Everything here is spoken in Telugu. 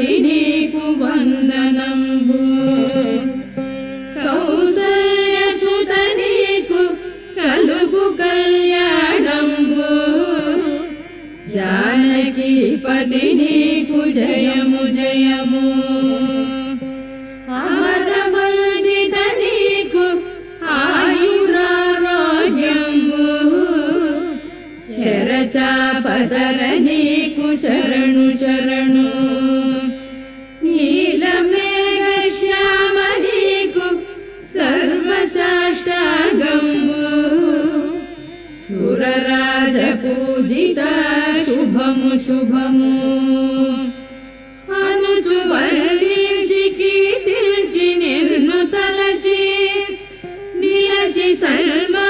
పతి నీకు వందనంబు కౌసల్య సుత నీకు కలుగు కళ్యాణంబు జానకి పతి నీకు జయము జయము అమరమందిత నీకు ఆయురారోగ్యంబు శరచాపదర నీకు శరణు శరణు నీలమేఘ శ్యామ నీకు సర్వసాష్టాంగంబు సురరాజ పూజిత శుభము శుభము అనుచు వల్లించి కీర్తించి నిన్ను తలచి నిలచి సల్మా